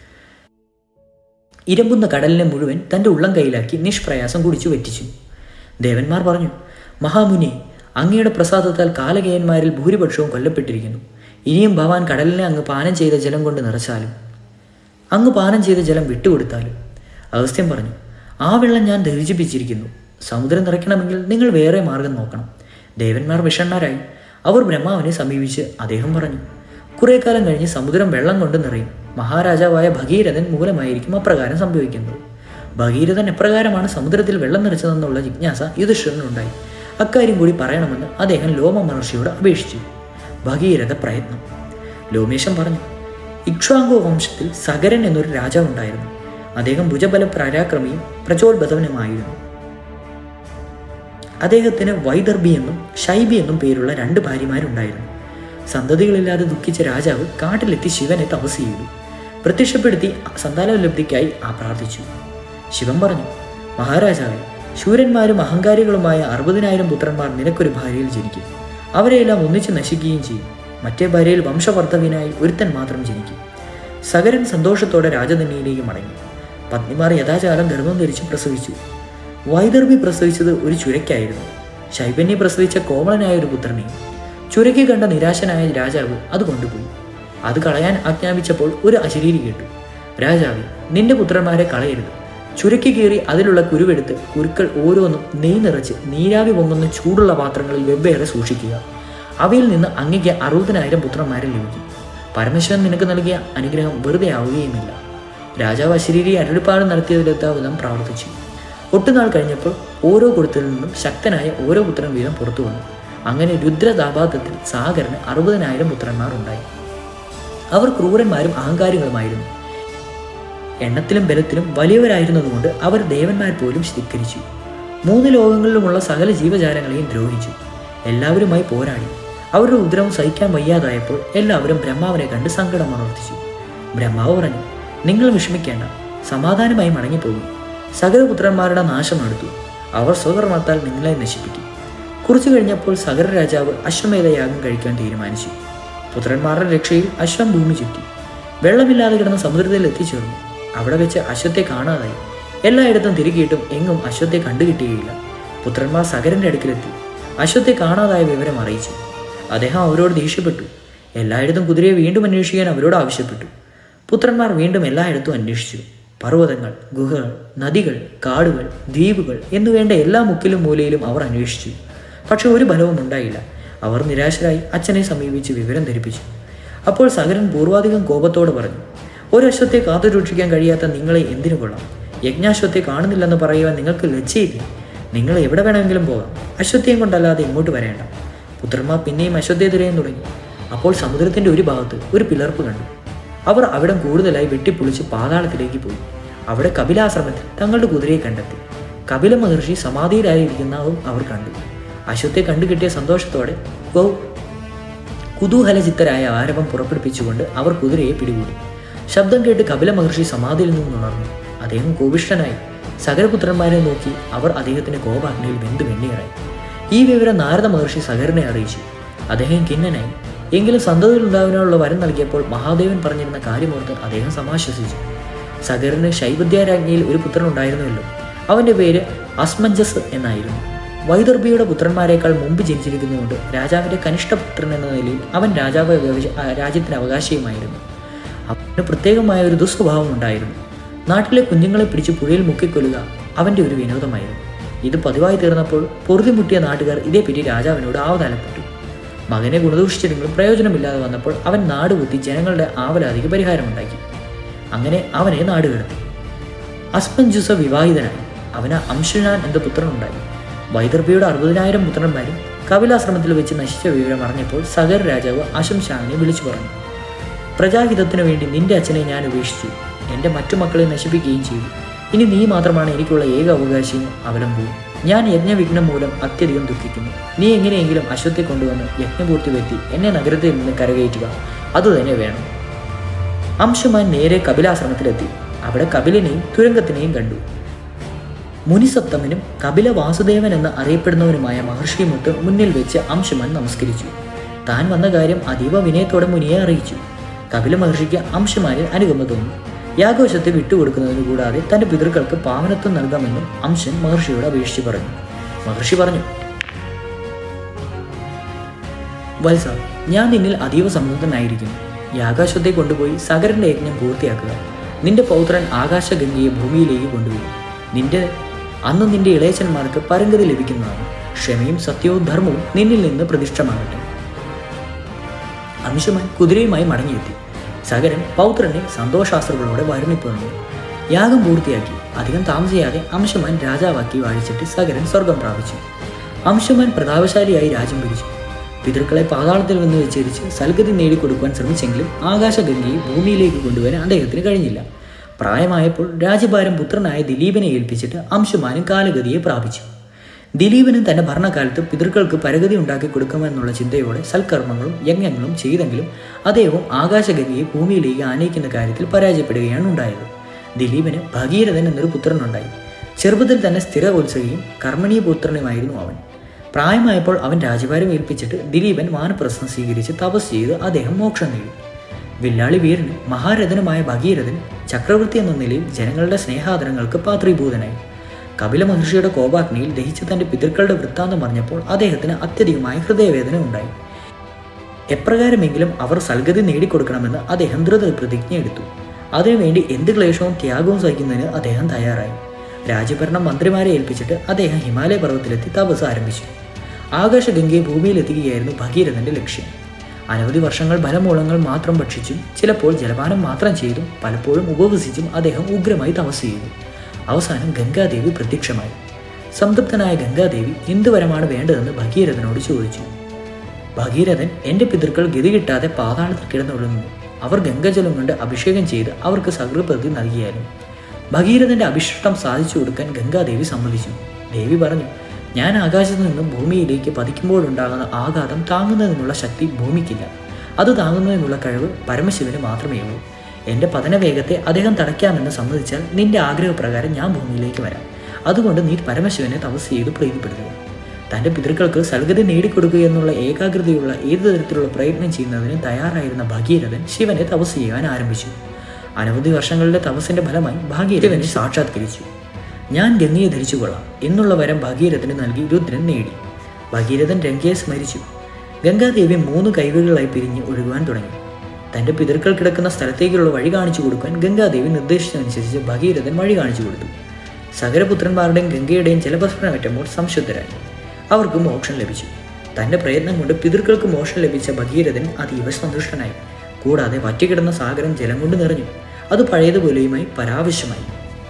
ഇരമ്പുന്ന കടലിനെ മുഴുവൻ തന്റെ ഉള്ളം കൈയിലാക്കി നിഷ്പ്രയാസം കുടിച്ചു വറ്റിച്ചു ദേവന്മാർ പറഞ്ഞു മഹാമുനി അങ്ങയുടെ പ്രസാദത്താൽ കാലകേയന്മാരിൽ ഭൂരിപക്ഷവും കൊല്ലപ്പെട്ടിരിക്കുന്നു ഇനിയും ഭവാൻ കടലിനെ അങ്ങ് പാനം ചെയ്ത ജലം കൊണ്ട് നിറച്ചാലും അങ്ങ് പാനം ചെയ്ത ജലം വിട്ടുകൊടുത്താലും അഗസ്ത്യൻ പറഞ്ഞു ആ വെള്ളം ഞാൻ ദഹിച്ചിപ്പിച്ചിരിക്കുന്നു സമുദ്രം നിറയ്ക്കണമെങ്കിൽ നിങ്ങൾ വേറെ മാർഗം നോക്കണം ദേവന്മാർ വിഷണ്ണരായി അവർ ബ്രഹ്മാവിനെ സമീപിച്ച് അദ്ദേഹം പറഞ്ഞു കുറെ കാലം കഴിഞ്ഞ് സമുദ്രം വെള്ളം കൊണ്ട് നിറയും മഹാരാജാവായ ഭഗീരഥൻ മൂലമായിരിക്കും അപ്രകാരം സംഭവിക്കുന്നത് ഭഗീരഥൻ എപ്രകാരമാണ് സമുദ്രത്തിൽ വെള്ളം നിറച്ചതെന്നുള്ള ജിജ്ഞാസ യുധിഷ്ഠിരനുണ്ടായി അക്കാര്യം കൂടി പറയണമെന്ന് അദ്ദേഹം ലോമ മഹർഷിയോട് അപേക്ഷിച്ചു ഭഗീരഥ പ്രയത്നം ലോമേശൻ പറഞ്ഞു ഇക്ഷ്വാങ്കോ വംശത്തിൽ സഗരൻ എന്നൊരു രാജാവുണ്ടായിരുന്നു അദ്ദേഹം ഭുജബല പരാക്രമിയും പ്രചോത്ബധവനുമായിരുന്നു അദ്ദേഹത്തിന് വൈദർബി എന്നും ഷൈബി എന്നും പേരുള്ള രണ്ട് ഭാര്യമാരുണ്ടായിരുന്നു സന്തതികളില്ലാതെ ദുഃഖിച്ച രാജാവ് കാട്ടിലെത്തി ശിവനെ തപസ് ചെയ്തു പ്രത്യക്ഷപ്പെടുത്തി സന്താനലബ്ധിക്കായി ആ പ്രാർത്ഥിച്ചു ശിവൻ പറഞ്ഞു മഹാരാജാവെ ശൂരന്മാരും അഹങ്കാരികളുമായ അറുപതിനായിരം പുത്രന്മാർ നിനക്കൊരു ഭാര്യയിൽ ജനിക്കും അവരെയെല്ലാം ഒന്നിച്ച് നശിക്കുകയും ചെയ്യും മറ്റേ ഭാര്യയിൽ വംശവർദ്ധവിനായി ഒരുത്തൻ മാത്രം ജനിക്കും സകരൻ സന്തോഷത്തോടെ രാജധാനിയിലേക്ക് മടങ്ങി പത്നിമാർ യഥാചാലം ഗർഭം ധരിച്ച് പ്രസവിച്ചു വൈദർഭി പ്രസവിച്ചത് ഒരു ചുരയ്ക്കായിരുന്നു ശൈബന്യെ പ്രസവിച്ച കോമളനായ ഒരു പുത്രനെയും ചുരയ്ക്ക് കണ്ട നിരാശനായ രാജാവ് അത് കൊണ്ടുപോയി അത് കളയാൻ ആജ്ഞാപിച്ചപ്പോൾ ഒരു അശരീരി കേട്ടു രാജാവെ നിന്റെ പുത്രന്മാരെ കളയരുത് ചുരക്കി കീറി അതിലുള്ള കുരുവെടുത്ത് കുരുക്കൾ ഓരോന്നും നെയ് നിറച്ച് നീരാവി പൊങ്ങുന്ന ചൂടുള്ള പാത്രങ്ങളിൽ വെവ്വേറെ സൂക്ഷിക്കുക അവയിൽ നിന്ന് അങ്ങയ്ക്ക് അറുപതിനായിരം പുത്രന്മാരെ ലഭിക്കും പരമശിവൻ നിനക്ക് നൽകിയ അനുഗ്രഹം വെറുതെ ആവുകയുമില്ല രാജാവ് അശരീരി അരുളിപ്പാട് നടത്തിയതിലെത്താ വിധം പ്രവർത്തിച്ചു ഒട്ടുനാൾ കഴിഞ്ഞപ്പോൾ ഓരോ കുടത്തിൽ നിന്നും ശക്തനായ ഓരോ പുത്രൻ വീതം പുറത്തു വന്നു അങ്ങനെ രുദ്രദാപാതത്തിൽ സാഗരന് അറുപതിനായിരം പുത്രന്മാർ ഉണ്ടായി അവർ ക്രൂരന്മാരും അഹങ്കാരികളുമായിരുന്നു എണ്ണത്തിലും ബലത്തിലും വലിയവരായിരുന്നതുകൊണ്ട് അവർ ദേവന്മാർ പോലും ധിക്കരിച്ചു മൂന്ന് ലോകങ്ങളിലുമുള്ള സകല ജീവജാലങ്ങളെയും ദ്രോഹിച്ചു എല്ലാവരുമായി പോരാടി അവരുടെ ഉദ്രവം സഹിക്കാൻ വയ്യാതായപ്പോൾ എല്ലാവരും ബ്രഹ്മാവിനെ കണ്ട് സങ്കടം ഉണർത്തിച്ചു ബ്രഹ്മാവ് പറഞ്ഞു നിങ്ങൾ വിഷമിക്കേണ്ട സമാധാനമായി മടങ്ങിപ്പോകും സകലപുത്രന്മാരുടെ നാശം നടത്തു അവർ സ്വകർമ്മത്താൽ നിങ്ങളെ നശിപ്പിക്കും കുറച്ചു കഴിഞ്ഞപ്പോൾ സകര രാജാവ് അശ്വമേധയാഗം കഴിക്കാൻ തീരുമാനിച്ചു പുത്രന്മാരുടെ രക്ഷയിൽ അശ്വം ഭൂമി ചുറ്റി വെള്ളമില്ലാതെ കിടന്ന സമുദ്രത്തിൽ എത്തിച്ചേർന്നു അവിടെ വെച്ച് അശ്വത്തെ കാണാതായി എല്ലായിടത്തും തിരികിയിട്ടും എങ്ങും അശ്വത്തെ കണ്ടുകിട്ടുകയില്ല പുത്രന്മാർ സകരന്റെ അടുക്കിലെത്തി അശ്വത്തെ കാണാതായ വിവരം അറിയിച്ചു അദ്ദേഹം അവരോട് ദേഷ്യപ്പെട്ടു എല്ലായിടത്തും കുതിരയെ വീണ്ടും അന്വേഷിക്കാൻ അവരോട് ആവശ്യപ്പെട്ടു പുത്രന്മാർ വീണ്ടും എല്ലായിടത്തും അന്വേഷിച്ചു പർവ്വതങ്ങൾ ഗുഹകൾ നദികൾ കാടുകൾ ദ്വീപുകൾ എന്നുവേണ്ട എല്ലാ മുക്കിലും മൂലയിലും അവർ അന്വേഷിച്ചു പക്ഷെ ഒരു ഫലവും ഉണ്ടായില്ല അവർ നിരാശരായി അച്ഛനെ സമീപിച്ച് വിവരം ധരിപ്പിച്ചു അപ്പോൾ സകരൻ പൂർവാധികം കോപത്തോട് പറഞ്ഞു ഒരശ്വത്തെ കാത്തുരൂക്ഷിക്കാൻ കഴിയാത്ത നിങ്ങളെ എന്തിനു കൊള്ളാം യജ്ഞാശ്വത്തെ കാണുന്നില്ലെന്ന് പറയുവാൻ നിങ്ങൾക്ക് ലജ്ജയില്ല നിങ്ങൾ എവിടെ വേണമെങ്കിലും പോകാം അശ്വത്തെയും കൊണ്ടല്ലാതെ ഇങ്ങോട്ട് വരേണ്ട പുത്രന്മാർ പിന്നെയും അശ്വത്തെ തിരയാൻ തുടങ്ങി അപ്പോൾ സമുദ്രത്തിന്റെ ഒരു ഭാഗത്ത് ഒരു പിളർപ്പ് കണ്ടു അവർ അവിടം കൂടുതലായി വെട്ടിപ്പൊളിച്ച് പാതാളത്തിലേക്ക് പോയി അവിടെ കപിലാശ്രമത്തിൽ തങ്ങളുടെ കുതിരയെ കണ്ടെത്തി കപില മഹർഷി സമാധിയിലായിരിക്കുന്നതും അവർ കണ്ടു അശ്വത്തെ കണ്ടുകിട്ടിയ സന്തോഷത്തോടെ ഗോ കുതൂഹലചിത്തരായ ആരവം പുറപ്പെടുപ്പിച്ചുകൊണ്ട് അവർ കുതിരയെ പിടികൂടി ശബ്ദം കേട്ട് കപില മഹർഷി സമാധിയിൽ നിന്നുണർന്നു അദ്ദേഹം കോപിഷ്ഠനായി സകരപുത്രന്മാരെ നോക്കി അവർ അദ്ദേഹത്തിന്റെ കോപാഗ്നിയിൽ വെന്തു വെണ്ണിയറായി ഈ വിവരം നാരദ മഹർഷി സകരനെ അറിയിച്ചു അദ്ദേഹം കിന്നനായി എങ്കിലും സന്തതിയിൽ ഉണ്ടാവാനുള്ള വരം നൽകിയപ്പോൾ മഹാദേവൻ പറഞ്ഞിരുന്ന കാര്യമോർത്ത് അദ്ദേഹം സമാശ്വസിച്ചു സകരന് ശൈബദ്യാരാജ്ഞയിൽ ഒരു പുത്രൻ ഉണ്ടായിരുന്നുവല്ലോ അവന്റെ പേര് അസ്മഞ്ജസ് എന്നായിരുന്നു വൈദർഭിയുടെ പുത്രന്മാരെക്കാൾ മുമ്പ് ജനിച്ചിരിക്കുന്നതുകൊണ്ട് രാജാവിന്റെ കനിഷ്ഠപുത്രൻ എന്ന നിലയിൽ അവൻ രാജാവ് വ്യവശ- ആ, രാജ്യത്തിന് അവകാശിയുമായിരുന്നു അവന് പ്രത്യേകമായ ഒരു ദുസ്വഭാവം ഉണ്ടായിരുന്നു നാട്ടിലെ കുഞ്ഞുങ്ങളെ പിടിച്ച് പുഴയിൽ മുക്കിക്കൊല്ലുക അവന്റെ ഒരു വിനോദമായിരുന്നു ഇത് പതിവായി തീർന്നപ്പോൾ പൊറുതിമുട്ടിയ നാട്ടുകാർ ഇതേപ്പറ്റി രാജാവിനോട് ആവതാലപ്പെട്ടു മകനെ ഗുണദൂഷിച്ചിരുന്നെങ്കിലും പ്രയോജനമില്ലാതെ വന്നപ്പോൾ അവൻ നാടുകുത്തി ജനങ്ങളുടെ ആവലാതിക്ക് പരിഹാരമുണ്ടാക്കി അങ്ങനെ അവനെ നാടുകടത്തി അസ്പഞ്ജുസ വിവാഹിതനായി അവന് അംശുനാൻ എന്ന പുത്രനുണ്ടായി വൈദർഭിയുടെ അറുപതിനായിരം പുത്രന്മാരും കപിലാശ്രമത്തിൽ വെച്ച് നശിച്ച വിവരം അറിഞ്ഞപ്പോൾ സഗർ രാജാവ് അശംശാനെ വിളിച്ചു പറഞ്ഞു പ്രജാഹിതത്തിനു വേണ്ടി നിന്റെ അച്ഛനെ ഞാൻ ഉപേക്ഷിച്ചു എൻ്റെ മറ്റു മക്കളെ നശിപ്പിക്കുകയും ചെയ്തു ഇനി നീ മാത്രമാണ് എനിക്കുള്ള ഏക അവകാശിയും അവലംബവും ഞാൻ യജ്ഞവിഘ്നം മൂലം അത്യധികം ദുഃഖിക്കുന്നു നീ എങ്ങനെയെങ്കിലും അശ്വത്തെ കൊണ്ടുവന്ന് യജ്ഞപൂർത്തി വരുത്തി എന്നെ നഗരത്തിൽ നിന്ന് കരകയറ്റുക അതുതന്നെ വേണം അംശുമാൻ നേരെ കപിലാശ്രമത്തിലെത്തി അവിടെ കപിലിനെയും തുരങ്കത്തിനെയും കണ്ടു മുനിസപ്തമനും കപില വാസുദേവൻ എന്ന് അറിയപ്പെടുന്നവനുമായ മഹർഷിയുമൊത്ത് മുന്നിൽ വെച്ച് അംശുമാൻ നമസ്കരിച്ചു താൻ വന്ന കാര്യം അതീവ വിനയത്തോടെ മുനിയെ അറിയിച്ചു കപില മഹർഷിക്ക് അംശുമാനിൽ അനുഗമ തോന്നി യാഗവശത്തെ വിട്ടുകൊടുക്കുന്നതിന് കൂടാതെ തന്റെ പിതൃക്കൾക്ക് പാവനത്വം നൽകാമെന്നും അംശൻ മഹർഷിയോട് അപേക്ഷിച്ച് പറഞ്ഞു മഹർഷി പറഞ്ഞു വത്സ ഞാൻ നിന്നിൽ അതീവ സമ്മതനായിരിക്കുന്നു യാകാശത്തെ കൊണ്ടുപോയി സകരന്റെ യജ്ഞം പൂർത്തിയാക്കുക നിന്റെ പൗത്രൻ ആകാശഗംഗയെ ഭൂമിയിലേക്ക് കൊണ്ടുപോയി നിന്റെ അന്ന് നിന്റെ ഇളയച്ചന്മാർക്ക് പരങ്കതി ലഭിക്കുന്നതാണ് ക്ഷമയും സത്യവും ധർമ്മവും നിന്നിൽ നിന്ന് പ്രതിഷ്ഠമാകട്ടെ അംശുമാൻ കുതിരയുമായി മടങ്ങിയെത്തി സകരൻ പൗത്രനെ സന്തോഷാസ്ത്രങ്ങളോടെ വരുണിപ്പുറന്നു യാഗം പൂർത്തിയാക്കി അധികം താമസിയാതെ അംശുമാൻ രാജാവാക്കി വാഴിച്ചിട്ട് സകരൻ സ്വർഗം പ്രാപിച്ചു അംശുമാൻ പ്രതാപശാലിയായി രാജ്യം ഭരിച്ചു പിതൃക്കളെ പാതാളത്തിൽ നിന്ന് വെച്ചരിച്ച് സൽഗതി നേടിക്കൊടുക്കുവാൻ ശ്രമിച്ചെങ്കിലും ആകാശഗംഗയെ ഭൂമിയിലേക്ക് കൊണ്ടുവരാൻ അദ്ദേഹത്തിന് കഴിഞ്ഞില്ല പ്രായമായപ്പോൾ രാജ്യഭാരം പുത്രനായ ദിലീപിനെ ഏൽപ്പിച്ചിട്ട് അംശുമാനും കാലഗതിയെ പ്രാപിച്ചു ദിലീപിനും തന്റെ ഭരണകാലത്ത് പിതൃക്കൾക്ക് പരഗതി ഉണ്ടാക്കി കൊടുക്കുമെന്നുള്ള ചിന്തയോടെ സൽക്കർമ്മങ്ങളും യജ്ഞങ്ങളും ചെയ്തെങ്കിലും അദ്ദേഹം ആകാശഗംഗയെ ഭൂമിയിലേക്ക് ആനയിക്കുന്ന കാര്യത്തിൽ പരാജയപ്പെടുകയാണ് ഉണ്ടായത് ദിലീപിന് ഭഗീരഥൻ എന്നൊരു പുത്രനുണ്ടായി ചെറുപ്പത്തിൽ തന്നെ സ്ഥിരോത്സഹിയും കർമ്മണീയ പുത്രനുമായിരുന്നു അവൻ പ്രായമായപ്പോൾ അവൻ രാജഭാരം ഏൽപ്പിച്ചിട്ട് ദിലീപൻ വാനപ്രസ്ഥം സ്വീകരിച്ച് തപസ് ചെയ്ത് അദ്ദേഹം മോക്ഷം നേടി വില്ലാളി വീരനും മഹാരഥനുമായ ഭഗീരഥൻ ചക്രവർത്തി എന്ന നിലയിൽ ജനങ്ങളുടെ സ്നേഹാദരങ്ങൾക്ക് പാത്രീഭൂതനായി കപില മഹർഷിയുടെ കോപാഗ്നിയിൽ ദഹിച്ച തന്റെ പിതൃക്കളുടെ വൃത്താന്തം അറിഞ്ഞപ്പോൾ അദ്ദേഹത്തിന് അത്യധികമായ ഹൃദയവേദന ഉണ്ടായി എപ്രകാരമെങ്കിലും അവർ സൽഗതി നേടിക്കൊടുക്കണമെന്ന് അദ്ദേഹം ദൃഢ പ്രതിജ്ഞ എടുത്തു അതിനുവേണ്ടി എന്ത് ക്ലേശവും ത്യാഗവും സഹിക്കുന്നതിന് അദ്ദേഹം തയ്യാറായി രാജ്യഭരണം മന്ത്രിമാരെ ഏൽപ്പിച്ചിട്ട് അദ്ദേഹം ഹിമാലയ പർവ്വതത്തിലെത്തി തപസ് ആരംഭിച്ചു ആകാശഗംഗയെ ഭൂമിയിലെത്തിക്കുകയായിരുന്നു ഭഗീരഥന്റെ ലക്ഷ്യം അനവധി വർഷങ്ങൾ ഫലമൂലങ്ങൾ മാത്രം ഭക്ഷിച്ചും ചിലപ്പോൾ ജലപാനം മാത്രം ചെയ്തും പലപ്പോഴും ഉപവസിച്ചും അദ്ദേഹം ഉഗ്രമായി തപസ് ചെയ്തു അവസാനം ഗംഗാദേവി പ്രത്യക്ഷമായി സംതൃപ്തനായ ഗംഗാദേവി എന്ത് വരമാണ് വേണ്ടതെന്ന് ഭഗീരഥനോട് ചോദിച്ചു ഭഗീരഥൻ എൻ്റെ പിതൃക്കൾ ഗതി കിട്ടാതെ പാതാളത്തിൽ കിടന്നുഴങ്ങുന്നു അവർ ഗംഗജലം കൊണ്ട് അഭിഷേകം ചെയ്ത് അവർക്ക് സകൃപതി നൽകിയാലും ഭഗീരഥന്റെ അഭിഷ്ടം സാധിച്ചു കൊടുക്കാൻ ഗംഗാദേവി സമ്മതിച്ചു ദേവി പറഞ്ഞു ഞാൻ ആകാശത്ത് നിന്നും ഭൂമിയിലേക്ക് പതിക്കുമ്പോഴുണ്ടാകുന്ന ആഘാതം താങ്ങുന്നതിനുള്ള ശക്തി ഭൂമിക്കില്ല അത് താങ്ങുന്നതിനുള്ള കഴിവ് പരമശിവന് മാത്രമേ ഉള്ളൂ എൻ്റെ പതനവേഗത്തെ അദ്ദേഹം തടയ്ക്കാമെന്ന് സമ്മതിച്ചാൽ നിന്റെ ആഗ്രഹപ്രകാരം ഞാൻ ഭൂമിയിലേക്ക് വരാം അതുകൊണ്ട് നീ പരമശിവനെ തപസ് ചെയ്ത് പ്രീതിപ്പെടുത്തുക തൻ്റെ പിതൃക്കൾക്ക് സൽഗതി നേടിക്കൊടുക്കുക എന്നുള്ള ഏകാഗ്രതയുള്ള ഏതു തരത്തിലുള്ള പ്രയത്നം ചെയ്യുന്നതിന് തയ്യാറായിരുന്ന ഭഗീരഥൻ ശിവനെ തപസ് ചെയ്യാൻ ആരംഭിച്ചു അനവധി വർഷങ്ങളുടെ തപസ്സിന്റെ ഫലമായി ഭാഗീരഥനെ സാക്ഷാത്കരിച്ചു ഞാൻ ഗംഗയെ ധരിച്ചുകൊള്ളാം എന്നുള്ള വരം ഭഗീരഥന് നൽകി രുദ്രൻ നേടി ഭഗീരഥൻ രംഗയെ സ്മരിച്ചു ഗംഗാദേവി മൂന്ന് കൈവകളായി പിരിഞ്ഞ് ഒഴുകുവാൻ തുടങ്ങി തന്റെ പിതൃക്കൾ കിടക്കുന്ന സ്ഥലത്തേക്കുള്ള വഴി കാണിച്ചു കൊടുക്കാൻ ഗംഗാദേവി നിർദ്ദേശിച്ചതനുസരിച്ച് ഭഗീരഥൻ വഴി കാണിച്ചു കൊടുത്തു സകരപുത്രന്മാരുടെയും ഗംഗയുടെയും ജലഭസ്മനമറ്റുമ്പോൾ സംശുദ്ധരായി അവർക്ക് മോക്ഷം ലഭിച്ചു തന്റെ പ്രയത്നം കൊണ്ട് പിതൃക്കൾക്ക് മോക്ഷം ലഭിച്ച ഭഗീരഥൻ അതീവ സന്തുഷ്ടനായി കൂടാതെ വറ്റിക്കിടന്ന സാഗരം ജലം കൊണ്ട് നിറഞ്ഞു അത് പഴയതുപോലെയുമായി പരാവശ്യമായി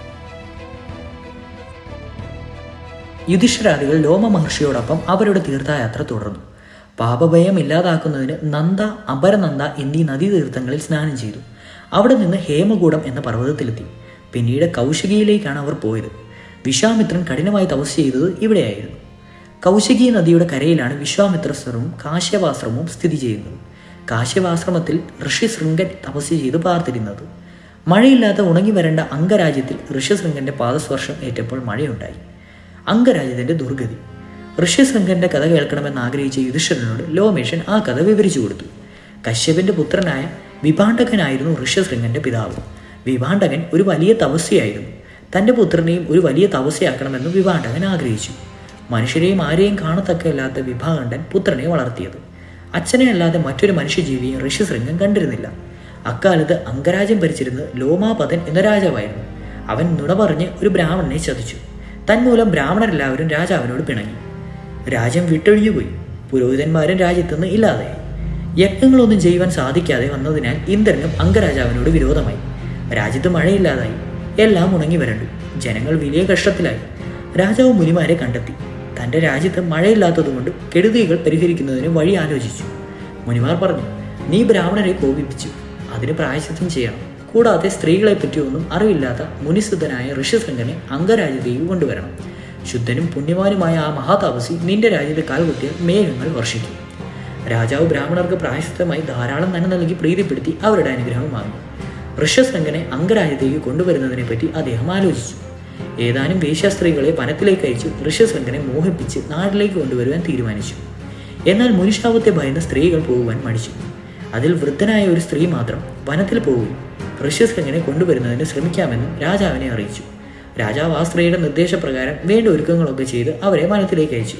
യുധിഷ്ഠരാദികൾ ലോമ മഹർഷിയോടൊപ്പം അവരുടെ തീർത്ഥയാത്ര തുടർന്നു പാപഭയം ഇല്ലാതാക്കുന്നതിന് നന്ദ അപരനന്ദ എന്നീ നദീതീർത്ഥങ്ങളിൽ സ്നാനം ചെയ്തു അവിടെ നിന്ന് ഹേമകൂടം എന്ന പർവ്വതത്തിലെത്തി പിന്നീട് കൗശികയിലേക്കാണ് അവർ പോയത് വിശ്വാമിത്രൻ കഠിനമായി തപസ് ചെയ്തത് ഇവിടെയായിരുന്നു കൗശികി നദിയുടെ കരയിലാണ് വിശ്വാമിത്രസ്വരവും കാശ്യവാശ്രമവും സ്ഥിതി ചെയ്യുന്നത് കാശ്യവാശ്രമത്തിൽ ഋഷിശൃംഗൻ തപസ് ചെയ്ത് പാർത്തിരുന്നത് മഴയില്ലാത്ത ഉണങ്ങി വരേണ്ട അംഗരാജ്യത്തിൽ ഋഷ്യശൃംഗന്റെ പാദസ്പർശം ഏറ്റപ്പോൾ മഴയുണ്ടായി അംഗരാജ്യത്തിന്റെ ദുർഗതി ഋഷ്യശൃംഗന്റെ കഥ കേൾക്കണമെന്ന് ആഗ്രഹിച്ച യുധിഷ്ഠിരനോട് ലോമേഷൻ ആ കഥ വിവരിച്ചു കൊടുത്തു കശ്യപന്റെ പുത്രനായ വിഭാണ്ഡകനായിരുന്നു ഋഷ്യശൃംഗന്റെ പിതാവ് വിഭാണ്ഡകൻ ഒരു വലിയ തപസ്യയായിരുന്നു തന്റെ പുത്രനെയും ഒരു വലിയ തപസ്യയാക്കണമെന്ന് വിഭാണ്ഡകൻ ആഗ്രഹിച്ചു മനുഷ്യരെയും ആരെയും കാണത്തക്കല്ലാത്ത വിഭാണ്ഡൻ പുത്രനെ വളർത്തിയത് അച്ഛനെ അല്ലാതെ മറ്റൊരു മനുഷ്യജീവിയും ഋഷ്യശൃംഗൻ കണ്ടിരുന്നില്ല അക്കാലത്ത് അംഗരാജ്യം ഭരിച്ചിരുന്നത് ലോമാപതൻ എന്ന രാജാവായിരുന്നു അവൻ നുണ പറഞ്ഞ് ഒരു ബ്രാഹ്മണനെ ചതിച്ചു തന്മൂലം ബ്രാഹ്മണരെല്ലാവരും രാജാവിനോട് പിണങ്ങി രാജ്യം വിട്ടൊഴിഞ്ഞുപോയി പുരോഹിതന്മാരും രാജ്യത്തുനിന്ന് ഇല്ലാതായി യജ്ഞങ്ങളൊന്നും ചെയ്യുവാൻ സാധിക്കാതെ വന്നതിനാൽ ഇന്ദ്രനും അംഗരാജാവിനോട് വിരോധമായി രാജ്യത്ത് മഴയില്ലാതായി എല്ലാം ഉണങ്ങി വരണ്ടു ജനങ്ങൾ വലിയ കഷ്ടത്തിലായി രാജാവ് മുനിമാരെ കണ്ടെത്തി തന്റെ രാജ്യത്ത് മഴയില്ലാത്തതുകൊണ്ട് കെടുതികൾ പരിഹരിക്കുന്നതിന് വഴി ആലോചിച്ചു മുനിമാർ പറഞ്ഞു നീ ബ്രാഹ്മണരെ കോപിപ്പിച്ചു അതിന് പ്രായശ്ചിത്തം ചെയ്യണം കൂടാതെ സ്ത്രീകളെ പറ്റിയൊന്നും അറിവില്ലാത്ത മുനിസുദ്ധനായ ഋഷ്യശൃംഗനെ അംഗരാജ്യത്തേക്ക് കൊണ്ടുവരണം ശുദ്ധനും പുണ്യവാനുമായ ആ മഹാതാപസി നിന്റെ രാജ്യത്തെ കാൽകുത്തിയ മേഘങ്ങൾ വർഷിക്കും രാജാവ് ബ്രാഹ്മണർക്ക് പ്രായശ്ചിത്തമായി ധാരാളം നന്മ നൽകി പ്രീതിപ്പെടുത്തി അവരുടെ അനുഗ്രഹം വാങ്ങി ഋഷ്യശൃംഗനെ അംഗരാജ്യത്തേക്ക് കൊണ്ടുവരുന്നതിനെ പറ്റി അദ്ദേഹം ആലോചിച്ചു ഏതാനും വേശ്യാസ്ത്രീകളെ വനത്തിലേക്ക് അയച്ചു ഋഷ്യശൃംഗനെ മോഹിപ്പിച്ച് നാട്ടിലേക്ക് കൊണ്ടുവരുവാൻ തീരുമാനിച്ചു എന്നാൽ മുനിശാപത്തെ ഭയന്ന സ്ത്രീകൾ പോകുവാൻ മടിച്ചു അതിൽ വൃദ്ധനായ ഒരു സ്ത്രീ മാത്രം വനത്തിൽ പോവുകയും ഋഷ്യശൃംഗനെ കൊണ്ടുവരുന്നതിന് ശ്രമിക്കാമെന്നും രാജാവിനെ അറിയിച്ചു രാജാവ് ആ സ്ത്രീയുടെ നിർദ്ദേശപ്രകാരം വേണ്ട ഒരുക്കങ്ങളൊക്കെ ചെയ്ത് അവരെ വനത്തിലേക്ക് അയച്ചു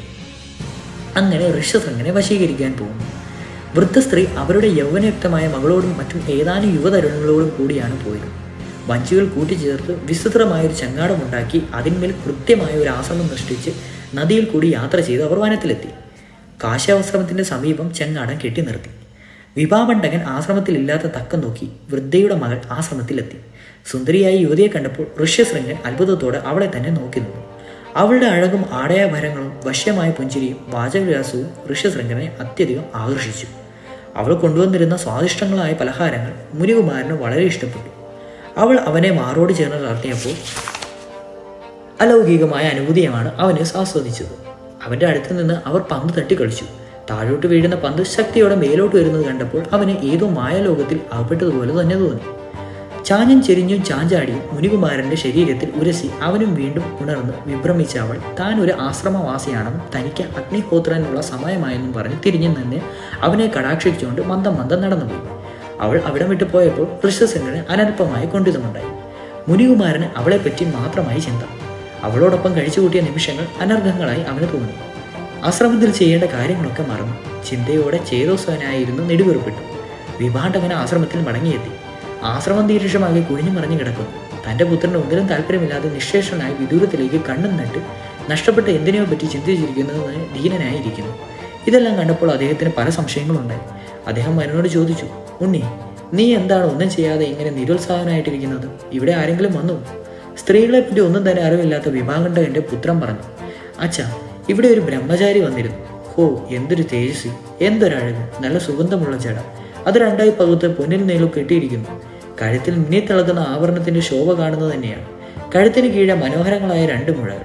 അങ്ങനെ ഋഷ്യശൃംഗനെ വശീകരിക്കാൻ പോകുന്നു വൃദ്ധ സ്ത്രീ അവരുടെ യൗവനയുക്തമായ മകളോടും മറ്റും ഏതാനും യുവതരുണങ്ങളോടും കൂടിയാണ് പോയത് വഞ്ചികൾ കൂട്ടിച്ചേർത്ത് വിസ്തൃതമായ ഒരു ചങ്ങാടമുണ്ടാക്കി അതിന്മേൽ കൃത്യമായ ഒരു ആശ്രമം സൃഷ്ടിച്ച് നദിയിൽ കൂടി യാത്ര ചെയ്ത് അവർ വനത്തിലെത്തി കാശ്യാശ്രമത്തിന്റെ സമീപം ചെങ്ങാടം കെട്ടി നിർത്തി വിഭാപണ്ഡകൻ ആശ്രമത്തിലില്ലാത്ത തക്കം നോക്കി വൃദ്ധയുടെ മകൾ ആശ്രമത്തിലെത്തി സുന്ദരിയായ യുവതിയെ കണ്ടപ്പോൾ ഋഷ്യശൃംഗൻ അത്ഭുതത്തോടെ അവളെ തന്നെ നോക്കി നിന്നു അവളുടെ അഴകും ആടയാഭരങ്ങളും വശ്യമായ പുഞ്ചിരിയും വാചകവിലാസവും ഋഷ്യശൃംഗനെ അത്യധികം ആകർഷിച്ചു അവൾ കൊണ്ടുവന്നിരുന്ന സ്വാദിഷ്ടങ്ങളായ പലഹാരങ്ങൾ മുനികുമാരന് വളരെ ഇഷ്ടപ്പെട്ടു അവൾ അവനെ മാറോട് ചേർന്ന് നടത്തിയപ്പോൾ അലൗകികമായ അനുഭൂതിയാണ് അവന് ആസ്വദിച്ചത് അവൻ്റെ അടുത്ത് നിന്ന് അവർ പന്ത് തട്ടിക്കളിച്ചു താഴോട്ട് വീഴുന്ന പന്ത് ശക്തിയോടെ മേലോട്ട് വരുന്നത് കണ്ടപ്പോൾ അവന് ഏതോ മായാലോകത്തിൽ അകപ്പെട്ടതുപോലെ തന്നെ തോന്നി ചാഞ്ഞും ചെരിഞ്ഞും ചാഞ്ചാടിയും മുനികുമാരന്റെ ശരീരത്തിൽ ഉരസി അവനും വീണ്ടും ഉണർന്ന് വിഭ്രമിച്ച അവൾ താൻ ഒരു ആശ്രമവാസിയാണെന്നും തനിക്ക് അഗ്നിഹോത്രനുള്ള സമയമായെന്നും പറഞ്ഞ് തിരിഞ്ഞു നിന്ന് അവനെ കടാക്ഷിച്ചുകൊണ്ട് മന്ദം മന്ദം നടന്നുപോയി അവൾ അവിടം വിട്ടു പോയപ്പോൾ ഋഷസേനന് അനൽപമായ കൊണ്ടിതമുണ്ടായി മുനികുമാരന് അവളെപ്പറ്റി മാത്രമായി ചിന്ത അവളോടൊപ്പം കഴിച്ചുകൂട്ടിയ നിമിഷങ്ങൾ അനർഘങ്ങളായി അവന് തോന്നി ആശ്രമത്തിൽ ചെയ്യേണ്ട കാര്യങ്ങളൊക്കെ മറന്നു ചിന്തയോടെ ചേതോസ്വനായിരുന്നു നെടുവേർപ്പെട്ടു വിഭാണ്ടകൻ ആശ്രമത്തിൽ മടങ്ങിയെത്തി ആശ്രമം തീരുഷമാകെ കുഴിഞ്ഞു മറിഞ്ഞു കിടക്കുന്നു തന്റെ പുത്രന് ഒന്നിലും താല്പര്യമില്ലാതെ നിശേഷനായി വിദൂരത്തിലേക്ക് കണ്ണും നട്ട് നഷ്ടപ്പെട്ട എന്തിനെയോ പറ്റി ചിന്തിച്ചിരിക്കുന്നതിന് ദീനനായിരിക്കുന്നു ഇതെല്ലാം കണ്ടപ്പോൾ അദ്ദേഹത്തിന് പല സംശയങ്ങളുണ്ടായി അദ്ദേഹം മനുവിനോട് ചോദിച്ചു ഉണ്ണി നീ എന്താണ് ഒന്നും ചെയ്യാതെ ഇങ്ങനെ നിരുത്സാഹനായിട്ടിരിക്കുന്നത് ഇവിടെ ആരെങ്കിലും വന്നു സ്ത്രീകളെ പറ്റി ഒന്നും തന്നെ അറിവില്ലാത്ത വിഭാഗണ്ഡകന്റെ പുത്രൻ പറഞ്ഞു അച്ഛാ ഇവിടെ ഒരു ബ്രഹ്മചാരി വന്നിരുന്നു ഹോ എന്തൊരു തേജസ്വി എന്തൊരഴക് നല്ല സുഗന്ധമുള്ള ജട അത് രണ്ടായി പകുത്ത് പൊന്നിൽ നീളും കെട്ടിയിരിക്കുന്നു കഴുത്തിൽ മിന്നിത്തിളക്കുന്ന ആഭരണത്തിന്റെ ശോഭ കാണുന്നത് തന്നെയാണ് കഴുത്തിന് കീഴെ മനോഹരങ്ങളായ രണ്ട് മുഴകൾ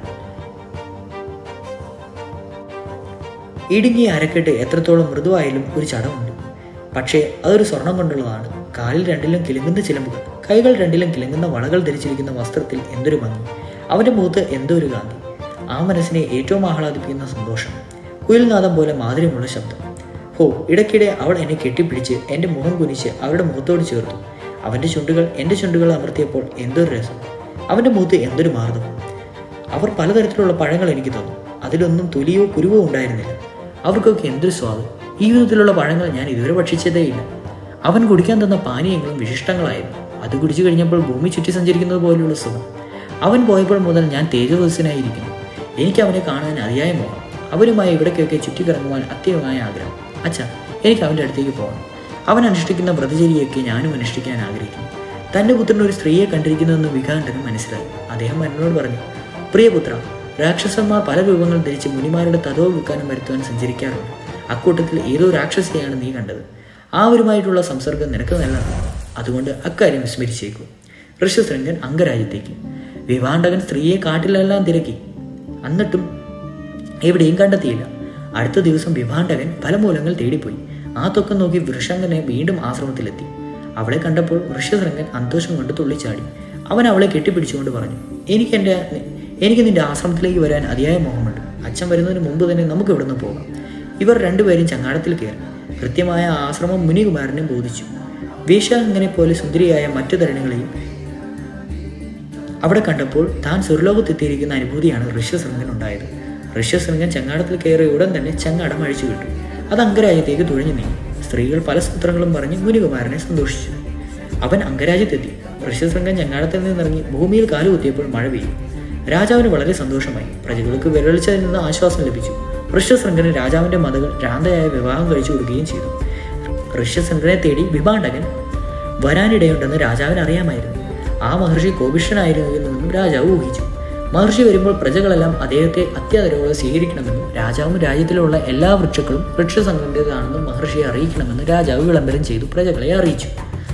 ഇടുങ്ങിയ അരക്കെട്ട് എത്രത്തോളം മൃദുവായാലും ഒരു ചടമുണ്ട് പക്ഷേ അതൊരു സ്വർണം കൊണ്ടുള്ളതാണ് കാലിൽ രണ്ടിലും കിലുങ്ങുന്ന ചിലമ്പുകൾ കൈകൾ രണ്ടിലും കിലുങ്ങുന്ന വളകൾ ധരിച്ചിരിക്കുന്ന വസ്ത്രത്തിൽ എന്തൊരു ഭംഗി അവന്റെ മുഖത്ത് എന്തോ ഒരു ഗാന്ധി ആ മനസ്സിനെ ഏറ്റവും ആഹ്ലാദിപ്പിക്കുന്ന സന്തോഷം കുയിൽനാദം പോലെ മാധുര്യമുള്ള ശബ്ദം ഹോ ഇടയ്ക്കിടെ അവൾ എന്നെ കെട്ടിപ്പിടിച്ച് എൻ്റെ മുഖം കുനിച്ച് അവരുടെ മുഖത്തോട് ചേർത്തു അവൻ്റെ ചുണ്ടുകൾ എൻ്റെ ചുണ്ടുകൾ അമർത്തിയപ്പോൾ എന്തൊരു രസം അവൻ്റെ മുഖത്ത് എന്തൊരു മാർദ്ദം അവർ പലതരത്തിലുള്ള പഴങ്ങൾ എനിക്ക് തന്നു അതിലൊന്നും തൊലിയോ കുരുവോ ഉണ്ടായിരുന്നില്ല അവർക്കൊക്കെ എന്തൊരു സ്വാദ് ഈ വിധത്തിലുള്ള പഴങ്ങൾ ഞാൻ ഇതുവരെ ഭക്ഷിച്ചതേയില്ല അവൻ കുടിക്കാൻ തന്ന പാനീയങ്ങളും വിശിഷ്ടങ്ങളായിരുന്നു അത് കുടിച്ചു കഴിഞ്ഞപ്പോൾ ഭൂമി ചുറ്റി സഞ്ചരിക്കുന്നത് പോലെയുള്ള സുഖം അവൻ പോയപ്പോൾ മുതൽ ഞാൻ തേജോവസനായിരിക്കുന്നു എനിക്ക് അവനെ കാണാൻ അതിയായ മോഹം അവരുമായി ഇവിടേക്കൊക്കെ ചുറ്റിക്കറങ്ങുവാൻ അത്യവമായ ആഗ്രഹം അച്ഛാ എനിക്ക് അവൻ്റെ അടുത്തേക്ക് പോകണം അവൻ അനുഷ്ഠിക്കുന്ന വ്രതചര്യയൊക്കെ ഞാനും അനുഷ്ഠിക്കാൻ ആഗ്രഹിക്കുന്നു തൻ്റെ പുത്രൻ ഒരു സ്ത്രീയെ കണ്ടിരിക്കുന്നുവെന്ന് വികാണ്ടന് മനസ്സിലായി അദ്ദേഹം എന്നോട് പറഞ്ഞു പ്രിയപുത്ര രാക്ഷസന്മാർ പല രൂപങ്ങൾ ധരിച്ച് മുനിമാരുടെ തതോ വിൽക്കാനും വരുത്തുവാൻ സഞ്ചരിക്കാറുണ്ട് അക്കൂട്ടത്തിൽ ഏതോ രാക്ഷസിയാണ് നീ കണ്ടത് അവരുമായിട്ടുള്ള സംസർഗം നിനക്ക് നല്ലതാണ് അതുകൊണ്ട് അക്കാര്യം വിസ്മരിച്ചേക്കൂ ഋഷ്യശൃംഗൻ അംഗരാജ്യത്തേക്ക് വിവാണ്ടകൻ സ്ത്രീയെ കാട്ടിലെല്ലാം തിരക്കി എന്നിട്ടും എവിടെയും കണ്ടെത്തിയില്ല അടുത്ത ദിവസം വിഭാണ്ടകൻ പല മൂലങ്ങൾ തേടിപ്പോയി ആ തൊക്കം നോക്കി വൃഷങ്കനെ വീണ്ടും ആശ്രമത്തിലെത്തി അവളെ കണ്ടപ്പോൾ ഋഷ്യശൃംഗൻ സന്തോഷം കൊണ്ട് തുള്ളിച്ചാടി അവൻ അവളെ കെട്ടിപ്പിടിച്ചുകൊണ്ട് പറഞ്ഞു എനിക്ക് എൻ്റെ എനിക്ക് നിന്റെ ആശ്രമത്തിലേക്ക് വരാൻ അതിയായ മോഹമുണ്ട് അച്ഛൻ വരുന്നതിന് മുമ്പ് തന്നെ നമുക്ക് ഇവിടുന്ന് പോകാം ഇവർ രണ്ടുപേരും ചങ്ങാടത്തിൽ കയറി കൃത്യമായ ആശ്രമം മുനികുമാരനെ ബോധിച്ചു വേഷാംഗനെ പോലെ സുന്ദരിയായ മറ്റു തരുണികളെയും അവിടെ കണ്ടപ്പോൾ താൻ സ്വർലോകത്തെത്തിയിരിക്കുന്ന അനുഭൂതിയാണ് ഋഷ്യശൃംഗൻ ഉണ്ടായത് ഋഷ്യശൃംഗൻ ചങ്ങാടത്തിൽ കയറിയ ഉടൻ തന്നെ ചങ്ങാടം അഴിച്ചു വിട്ടു അത് അംഗരാജ്യത്തേക്ക് തുഴഞ്ഞു നീങ്ങി സ്ത്രീകൾ പല സൂത്രങ്ങളും പറഞ്ഞ് മുനികുമാരനെ സന്തോഷിച്ചു അവൻ അംഗരാജ്യത്തെത്തി ഋഷ്യശൃംഗൻ ചങ്ങാടത്തിൽ നിന്നിറങ്ങി ഭൂമിയിൽ കാലുകുത്തിയപ്പോൾ മഴ പെയ്യും രാജാവിന് വളരെ സന്തോഷമായി പ്രജകൾക്ക് വിരളിച്ചതിൽ നിന്ന് ആശ്വാസം ലഭിച്ചു ഋഷ്യശൃംഗന് രാജാവിന്റെ മതകൾ ഭ്രാന്തയായ വിവാഹം കഴിച്ചു കൊടുക്കുകയും ചെയ്തു ഋഷ്യശൃംഗനെ തേടി വിഭാണ്ടകൻ വരാനിടയുണ്ടെന്ന് രാജാവിന് അറിയാമായിരുന്നു ആ മഹർഷി കോപിഷ്ഠനായിരുന്നുവെന്നും രാജാവ് ഊഹിച്ചു മഹർഷി വരുമ്പോൾ പ്രജകളെല്ലാം അദ്ദേഹത്തെ അത്യാദരവോടെ സ്വീകരിക്കണമെന്നും രാജാവും രാജ്യത്തിലുള്ള എല്ലാ വൃക്ഷങ്ങളും വൃക്ഷസംഘത്തിൻ്റെതാണെന്നും മഹർഷിയെ അറിയിക്കണമെന്ന് രാജാവ് വിളംബരം ചെയ്തു പ്രജകളെ അറിയിച്ചു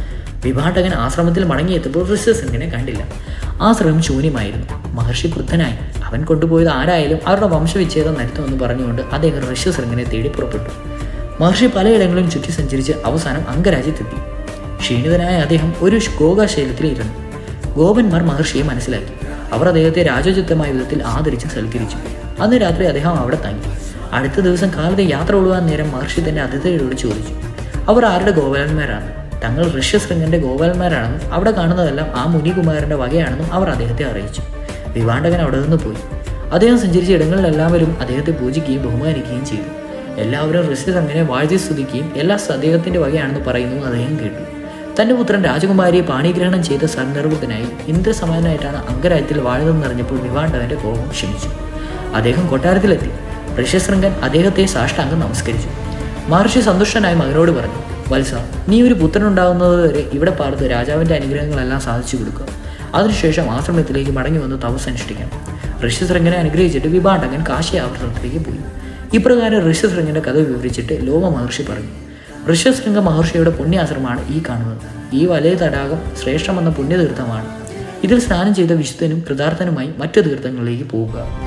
വിഭാടകൻ ആശ്രമത്തിൽ മടങ്ങിയെത്തുമ്പോൾ ഋഷ്യസിംഗനെ കണ്ടില്ല ആശ്രമം ശൂന്യമായിരുന്നു മഹർഷി ക്രുദ്ധനായി അവൻ കൊണ്ടുപോയത് ആരായാലും അവരുടെ വംശവിച്ഛേദം നടത്തുമെന്ന് പറഞ്ഞുകൊണ്ട് അദ്ദേഹം ഋഷ്യശൃംഗനെ തേടി പുറപ്പെട്ടു മഹർഷി പലയിടങ്ങളിലും ചുറ്റി സഞ്ചരിച്ച് അവസാനം അംഗരാജ്യത്തെത്തി ക്ഷീണിതനായ അദ്ദേഹം ഒരു ഗോകാശൈലത്തിൽ ഇരുന്നു ഗോപന്മാർ മഹർഷിയെ മനസ്സിലാക്കി അവർ അദ്ദേഹത്തെ രാജോചിത്തമായ വിധത്തിൽ ആദരിച്ച് സൽക്കരിച്ചു അന്ന് രാത്രി അദ്ദേഹം അവിടെ തങ്ങി അടുത്ത ദിവസം കാലത്തെ യാത്ര ഒഴുകാൻ നേരം മഹർഷി തന്റെ അതിഥികളോട് ചോദിച്ചു അവർ ആരുടെ ഗോപാലന്മാരാണ് തങ്ങൾ ഋഷ്യശൃംഗന്റെ ഗോപാലന്മാരാണെന്നും അവിടെ കാണുന്നതെല്ലാം ആ മുനികുമാരന്റെ വകയാണെന്നും അവർ അദ്ദേഹത്തെ അറിയിച്ചു വിവാണ്ടകൻ അവിടെ നിന്ന് പോയി അദ്ദേഹം സഞ്ചരിച്ച ഇടങ്ങളിലെല്ലാവരും അദ്ദേഹത്തെ പൂജിക്കുകയും ബഹുമാനിക്കുകയും ചെയ്തു എല്ലാവരും ഋഷ്യശൃംഗനെ വാഴ്ത്തി സ്തുതിക്കുകയും എല്ലാ അദ്ദേഹത്തിന്റെ വകയാണെന്ന് പറയുന്നു അദ്ദേഹം കേട്ടു തന്റെ പുത്രൻ രാജകുമാരിയെ പാണിഗ്രഹണം ചെയ്ത സന്ദർഭത്തിനായി ഇന്ദ്രസമാനായിട്ടാണ് അംഗരാജ്യത്തിൽ വാഴുന്നതെന്നറിഞ്ഞപ്പോൾ വിവാണ്ടകന്റെ കോപം ക്ഷമിച്ചു അദ്ദേഹം കൊട്ടാരത്തിലെത്തി ഋഷ്യശൃംഗൻ അദ്ദേഹത്തെ സാഷ്ടാംഗം നമസ്കരിച്ചു മഹർഷി സന്തുഷ്ടനായി മകനോട് പറഞ്ഞു വത്സ നീ ഒരു പുത്രനുണ്ടാകുന്നത് വരെ ഇവിടെ പാർത്ത് രാജാവിന്റെ അനുഗ്രഹങ്ങളെല്ലാം സാധിച്ചു കൊടുക്കുക അതിനുശേഷം ആശ്രമത്തിലേക്ക് മടങ്ങി വന്ന് തപസ് അനുഷ്ഠിക്കണം ഋഷ്യശൃംഗനെ അനുഗ്രഹിച്ചിട്ട് വിഭാണ്ടകൻ കാശി ആശ്രമത്തിലേക്ക് പോയി ഇപ്രകാരം ഋഷ്യശൃംഗന്റെ കഥ വിവരിച്ചിട്ട് ലോക മഹർഷി പറഞ്ഞു ഋഷ്യശൃംഗ മഹർഷിയുടെ പുണ്യാശ്രമമാണ് ഈ കാണുന്നത് ഈ വലയ തടാകം ശ്രേഷ്ഠമെന്ന പുണ്യതീർത്ഥമാണ് ഇതിൽ സ്നാനം ചെയ്ത വിശുദ്ധനും കൃതാർത്ഥനുമായി മറ്റു തീർത്ഥങ്ങളിലേക്ക് പോവുക